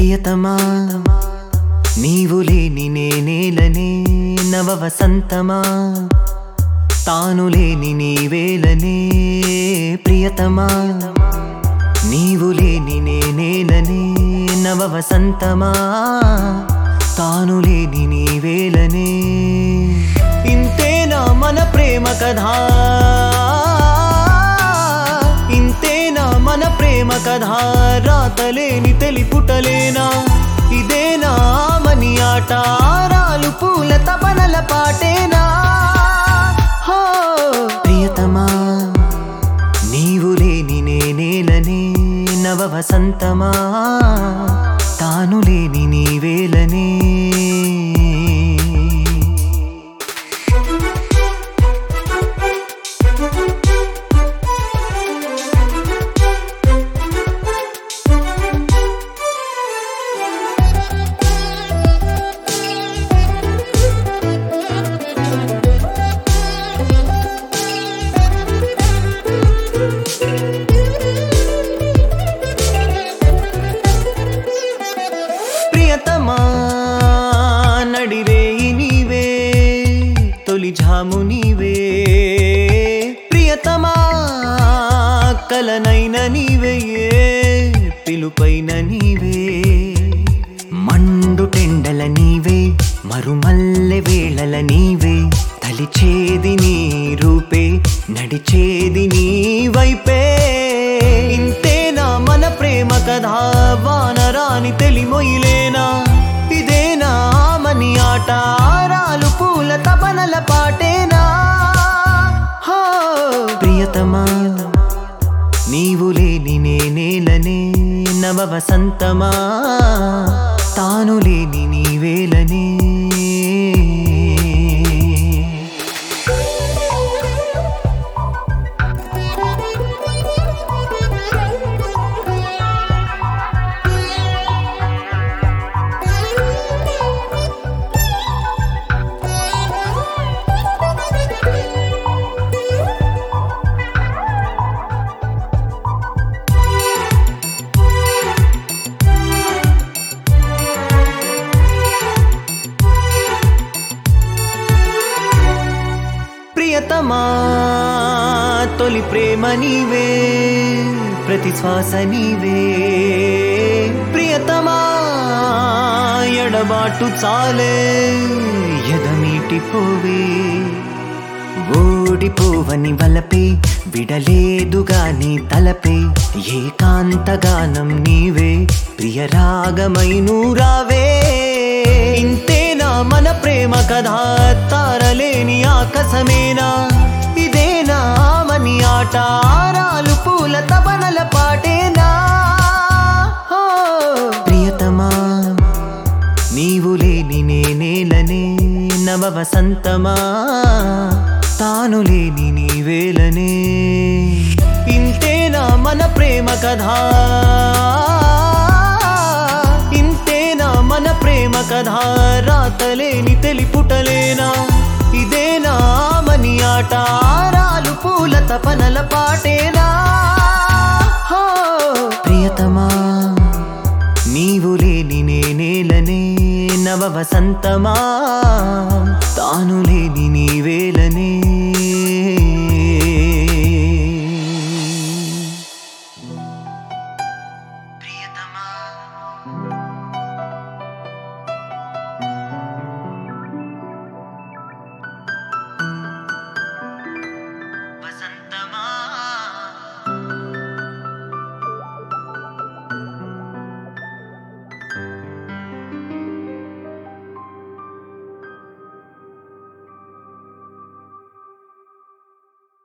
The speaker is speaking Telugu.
ప్రియతమా నీవు లేని నేనేలనే నవ వసంతమా తాను లేని నీవేలనే ప్రియతమా నీవు లేని నేనేలనే నవ వసంతమా తాను లేని నీవేలనే ఇంతేనా మన ప్రేమ కథా ఇంతేనా మన ప్రేమ కథా రాతలేని తెలిపుటలేనా ఇదేనా మని ఆట రాలు పూల తపనల పాటేనా హో ప్రియతమా నీవు లేని నేనేలనే నవ వసంతమా తాను లేని నీవేలనే ప్రియతమా నడిరేయి నీవే తొలి ఝాము నీవే ప్రియతమా కలనైన నీవే పిలుపైన నీవే మండు టెండల నీవే మరుమల్లె వేళల నీవే తలిచేది నీ రూపే నడిచేది నీ వైపే ఇంతేనా మన ప్రేమ కథా వానరాని తెలిమొయిలేనా ఇదేనా మని ఆట రాలు పూల తపనల పాటేనా హో ప్రియతమా నీవు లేని నేనేలనే నవ వసంతమా తాను లేని నీవేలనే ప్రియతమా తొలి ప్రేమ నీవే ప్రతి శ్వాస నీవే ప్రియతమా ఎడబాటు చాలే ఎదమీటిపోవే ఓడిపోవని వలపే విడలేదుగాని తలపే ఏకాంతగానం నీవే ప్రియరాగమై నూరావే ఇంతేనా మన ప్రేమ కథా తారలేని ఆకాశమేనా ఇదేనా మని ఆట రాలు పూల తపనల పాటేనా హో ప్రియతమా నీవు లేని నేనేలనే నవ వసంతమా తాను లేని నీవేలనే ఇంతేనా మన ప్రేమ కథా ఇంతేనా మన ప్రేమ కథా రాతలేని తెలిపుటలేనా ఇదేనా మని ఆట రాలు పూల తపనల పాటేనా హో ప్రియతమా నీవు లేని నేనేలనే నవ వసంతమా తాను లేని నీ